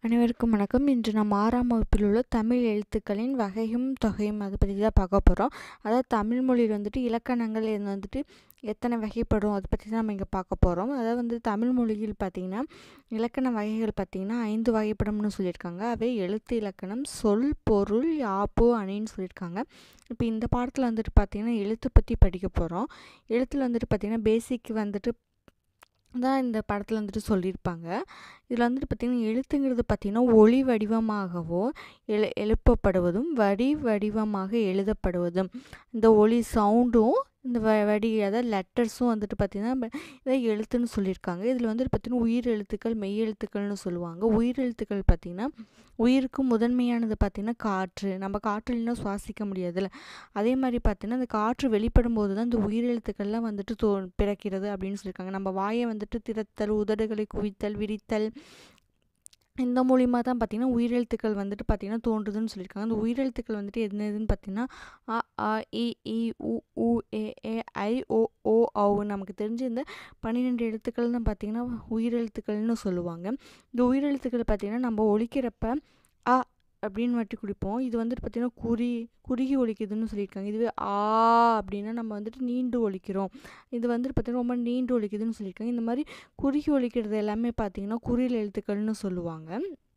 அனைவருக்கும் வணக்கம் இன்று நாம் ஆறாம் வகுப்பில் உள்ள தமிழ் எழுத்துக்களின் வகையும் தொகையும் அதை பற்றி தான் பார்க்க போகிறோம் அதாவது தமிழ் மொழியில் வந்துட்டு இலக்கணங்கள் இது வந்துட்டு எத்தனை வகைப்படும் அதை பற்றி தான் நம்ம இங்கே பார்க்க போகிறோம் அதாவது வந்து தமிழ் மொழியில் பார்த்திங்கன்னா இலக்கண வகைகள் பார்த்திங்கன்னா ஐந்து வகைப்படும்னு சொல்லியிருக்காங்க அவை எழுத்து இலக்கணம் சொல் பொருள் யாப்பு அணின்னு சொல்லியிருக்காங்க இப்போ இந்த பாடத்தில் வந்துட்டு பார்த்திங்கன்னா எழுத்து பற்றி படிக்க போகிறோம் எழுத்தில் வந்துட்டு பார்த்திங்கன்னா பேசிக் வந்துட்டு தான் இந்த படத்தில் வந்துட்டு சொல்லியிருப்பாங்க இதில் வந்துட்டு பார்த்திங்கன்னா எழுத்துங்கிறது பார்த்திங்கன்னா ஒளி வடிவமாகவோ எழு எழுப்பப்படுவதும் வரி வடிவமாக எழுதப்படுவதும் இந்த ஒளி சவுண்டும் இந்த வ வடி அதாவது லெட்டர்ஸும் வந்துட்டு பார்த்திங்கன்னா இதை எழுத்துன்னு சொல்லியிருக்காங்க இதில் வந்துட்டு பார்த்திங்கன்னா உயிர் எழுத்துக்கள் மெய் எழுத்துக்கள்னு சொல்லுவாங்க உயிர் எழுத்துக்கள் பார்த்திங்கன்னா உயிருக்கு முதன்மையானது பார்த்திங்கன்னா காற்று நம்ம காற்று இல்லைன்னா சுவாசிக்க முடியாதுல்ல அதே மாதிரி பார்த்திங்கன்னா அந்த காற்று வெளிப்படும் போது தான் இந்த உயிரெழுத்துக்கள்லாம் வந்துட்டு தோ பிறக்கிறது அப்படின்னு சொல்லியிருக்காங்க நம்ம வாயை வந்துட்டு திறத்தல் உதடுகளை குவித்தல் விரித்தல் இந்த மூலிமா தான் பார்த்திங்கன்னா உயிரெழுத்துக்கள் வந்துட்டு பார்த்திங்கன்னா தோன்றுதுன்னு சொல்லியிருக்காங்க அந்த உயிரெழுத்துக்கள் வந்துட்டு என்னதுன்னு பார்த்திங்கன்னா அ ஆ இ இ உ உ ஏ ஏ ஐ ஓ ஓ ஔ நமக்கு தெரிஞ்ச இந்த பன்னிரெண்டு எழுத்துக்கள் தான் பார்த்திங்கன்னா உயிரெழுத்துக்கள்னு சொல்லுவாங்க இந்த உயிரெழுத்துக்கள் பார்த்திங்கன்னா நம்ம ஒழிக்கிறப்ப அ அப்படின்னு வட்டி குடிப்போம் இது வந்துட்டு பார்த்திங்கன்னா குறி குறுகி ஒழிக்குதுன்னு சொல்லியிருக்காங்க இதுவே ஆ அப்படின்னா நம்ம வந்துட்டு நீண்டு ஒழிக்கிறோம் இது வந்துட்டு பார்த்திங்கன்னா ரொம்ப நீண்டு ஒழிக்குதுன்னு சொல்லியிருக்காங்க இந்த மாதிரி குறுகி ஒழிக்கிறது எல்லாமே பார்த்திங்கன்னா குறில் எழுத்துக்கள்னு சொல்லுவாங்க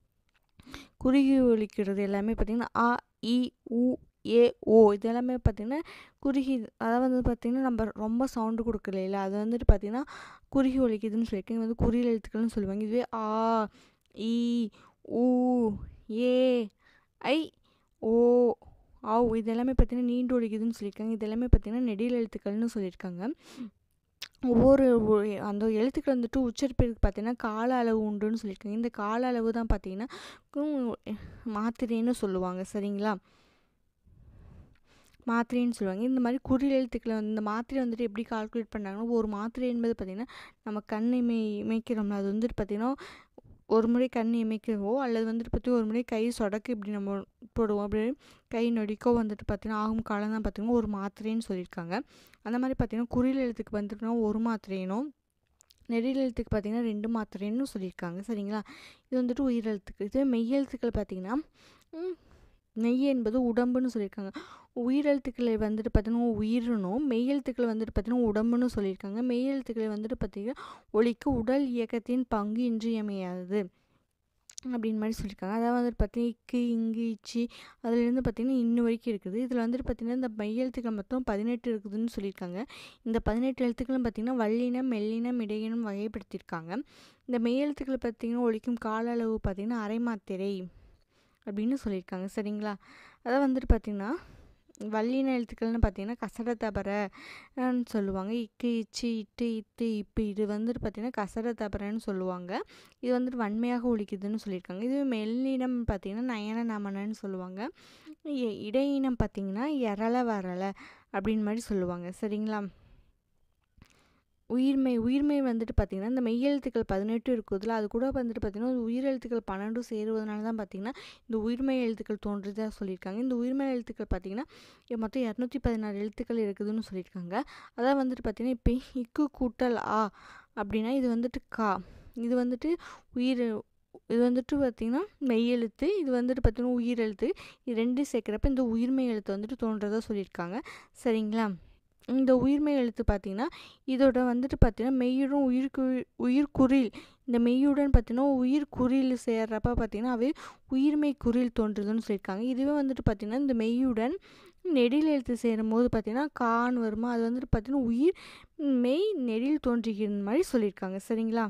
குறுகி ஒழிக்கிறது எல்லாமே பார்த்திங்கன்னா ஆ இ உ ஏ ஓ இது எல்லாமே பார்த்திங்கன்னா குறுகி அதாவது வந்து பார்த்திங்கன்னா நம்ம ரொம்ப சவுண்டு கொடுக்கல அது வந்துட்டு பார்த்திங்கன்னா குறுகி ஒழிக்குதுன்னு சொல்லியிருக்காங்க வந்து குறில் எழுத்துக்கள்னு சொல்லுவாங்க இதுவே ஆ இ ஊ ஏ ஐ ஓ ஆ இது எல்லாமே பார்த்திங்கன்னா நீண்டு ஒழிக்குதுன்னு சொல்லியிருக்காங்க இது எல்லாமே பார்த்திங்கன்னா நெடில் எழுத்துக்கள்னு சொல்லியிருக்காங்க ஒவ்வொரு அந்த எழுத்துக்கள் வந்துட்டு உச்சரிப்பிற்கு பார்த்திங்கன்னா கால அளவு உண்டுன்னு சொல்லியிருக்காங்க இந்த கால அளவு தான் பார்த்திங்கன்னா மாத்திரைன்னு சொல்லுவாங்க சரிங்களா மாத்திரைன்னு சொல்லுவாங்க இந்த மாதிரி குறில் எழுத்துக்களை வந்து இந்த மாத்திரை வந்துட்டு எப்படி கால்குலேட் பண்ணாங்கன்னா ஒரு மாத்திரை என்பது பார்த்திங்கன்னா நம்ம கண் இமை இமைக்கிறோம்ல அது வந்துட்டு பார்த்திங்கன்னா ஒரு முறை கண் இமைக்கவோ அல்லது வந்துட்டு பார்த்திங்கன்னா ஒரு முறை கை சொடக்கு இப்படி நம்ம போடுவோம் அப்படி கை நொடிக்கோ வந்துட்டு பார்த்திங்கன்னா ஆகும் காலம் தான் பார்த்திங்கன்னா ஒரு மாத்திரைன்னு சொல்லியிருக்காங்க அந்த மாதிரி பார்த்திங்கன்னா குறில் எழுத்துக்கு வந்துட்டுனா ஒரு மாத்திரைனும் நெடில் எழுத்துக்கு பார்த்திங்கன்னா ரெண்டு மாத்திரைன்னு சொல்லியிருக்காங்க சரிங்களா இது வந்துட்டு உயிரெழுத்துக்கள் இதுவே மெய்யெழுத்துக்கள் பார்த்திங்கன்னா நெய் என்பது உடம்புன்னு சொல்லியிருக்காங்க உயிரெழுத்துக்களை வந்துட்டு பார்த்தீங்கன்னா உயிரினும் மெய்யெழுத்துக்கள் வந்துட்டு பார்த்தீங்கன்னா உடம்புன்னு சொல்லியிருக்காங்க மெய்யெழுத்துக்களை வந்துட்டு பார்த்திங்கன்னா ஒளிக்கு உடல் இயக்கத்தின் பங்கு இன்றியமையாதது அப்படின்னு மாதிரி சொல்லியிருக்காங்க அதாவது வந்துட்டு பார்த்தீங்கன்னா இக்கு இங்கு இச்சி அதுலேருந்து பார்த்திங்கன்னா இன்னும் வரைக்கும் இருக்குது இதில் வந்துட்டு பார்த்திங்கன்னா இந்த மையெழுத்துக்கள் மொத்தம் பதினெட்டு இருக்குதுன்னு சொல்லியிருக்காங்க இந்த பதினெட்டு எழுத்துக்களும் பார்த்திங்கன்னா வல்லினம் மெல்லினம் இடையினம் வகைப்படுத்தியிருக்காங்க இந்த மெய்யெழுத்துக்களை பார்த்திங்கன்னா ஒழிக்கும் கால அளவு பார்த்திங்கன்னா அரை மாத்திரை அப்படின்னு சொல்லியிருக்காங்க சரிங்களா அதான் வந்துட்டு பார்த்திங்கன்னா வல்லின எழுத்துக்கள்னு பார்த்தீங்கன்னா கசட தபரன்னு சொல்லுவாங்க இக்கு இச்சு இட்டு இத்து இப்பு இது வந்துட்டு பார்த்திங்கன்னா கசட தபரன்னு சொல்லுவாங்க இது வந்துட்டு வன்மையாக ஒழிக்குதுன்னு சொல்லியிருக்காங்க இது மெல்லினம் பார்த்திங்கன்னா நயன நமனன்னு சொல்லுவாங்க இடையினம் பார்த்திங்கன்னா எரள வரல அப்படின்னு மாதிரி சொல்லுவாங்க சரிங்களா உயிர்மை உயிர்மை வந்துட்டு பார்த்திங்கன்னா இந்த மெய்யெழுத்துக்கள் பதினெட்டு இருக்குதுல அது கூட வந்துட்டு பார்த்திங்கன்னா உயிரெழுத்துக்கள் பன்னெண்டும் சேருவதனால தான் பார்த்திங்கன்னா இந்த உயிர்மை எழுத்துக்கள் தோன்றுதாக சொல்லியிருக்காங்க இந்த உயிர்மை எழுத்துக்கள் பார்த்திங்கன்னா மொத்தம் இரநூத்தி பதினாறு எழுத்துக்கள் இருக்குதுன்னு சொல்லியிருக்காங்க அதான் வந்துட்டு பார்த்திங்கன்னா இப்போ இக்கு கூட்டல் ஆ அப்படின்னா இது வந்துட்டு கா இது வந்துட்டு உயிர் இது வந்துட்டு பார்த்திங்கன்னா மெய்யெழுத்து இது வந்துட்டு பார்த்திங்கன்னா உயிரெழுத்து இது ரெண்டும் சேர்க்குறப்ப இந்த உயிர்மை எழுத்து வந்துட்டு தோன்றதாக சொல்லியிருக்காங்க சரிங்களா இந்த உயிர்மை எழுத்து பார்த்திங்கன்னா இதோட வந்துட்டு பார்த்திங்கன்னா மெய்யுடன் உயிர்கு உயிர்குறில் இந்த மெய்யுடன் பார்த்திங்கன்னா உயிர் குறில் சேர்றப்ப பார்த்திங்கன்னா அவை உயிர்மை குறில் தோன்றுதுன்னு சொல்லியிருக்காங்க இதுவே வந்துட்டு பார்த்திங்கன்னா இந்த மெய்யுடன் நெடில் எழுத்து சேரும் போது பார்த்திங்கன்னா கான் வருமா அது வந்துட்டு பார்த்திங்கன்னா உயிர் மெய் நெடில் தோன்றுகிற மாதிரி சொல்லியிருக்காங்க சரிங்களா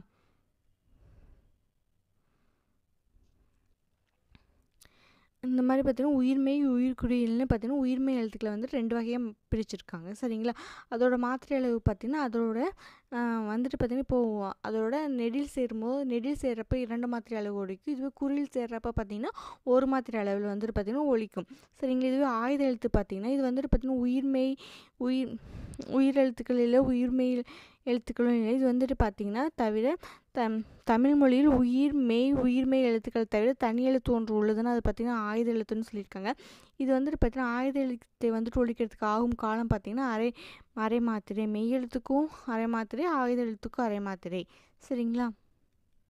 இந்த மாதிரி பார்த்திங்கன்னா உயிர்மை உயிர்குறியல்னு பார்த்திங்கன்னா உயிர்மை எழுத்துக்களை வந்து ரெண்டு வகையாக பிரிச்சிருக்காங்க சரிங்களா அதோட மாத்திரை அளவு பார்த்திங்கன்னா அதோட வந்துட்டு பார்த்திங்கன்னா இப்போது அதோட நெடில் சேரும்போது நெடில் சேர்றப்ப இரண்டு மாத்திரை அளவு ஒழிக்கும் இதுவே குறில் சேர்றப்ப பார்த்திங்கன்னா ஒரு மாத்திரை அளவில் வந்துட்டு பார்த்திங்கன்னா ஒழிக்கும் சரிங்களா இதுவே ஆயுத எழுத்து பார்த்திங்கன்னா இது வந்துட்டு பார்த்திங்கன்னா உயிர்மை உயிர் உயிரெழுத்துக்கள் இல்லை உயிர்மை எழுத்துக்களும் இல்லை இது வந்துட்டு பார்த்திங்கன்னா தவிர தம் தமிழ் மொழியில் உயிர் மெய் உயிர்மெய் எழுத்துக்கள் தவிர தனி எழுத்து ஒன்று உள்ளதுன்னு அது பார்த்திங்கன்னா ஆயுத எழுத்துன்னு சொல்லியிருக்காங்க இது வந்துட்டு பார்த்திங்கன்னா ஆயுத எழுத்தை வந்துட்டு ஒழிக்கிறதுக்கு ஆகும் காலம் பார்த்திங்கன்னா அரை அரை மாத்திரை மெய் எழுத்துக்கும் அரை மாத்திரை ஆயுத எழுத்துக்கும் அரை மாத்திரை சரிங்களா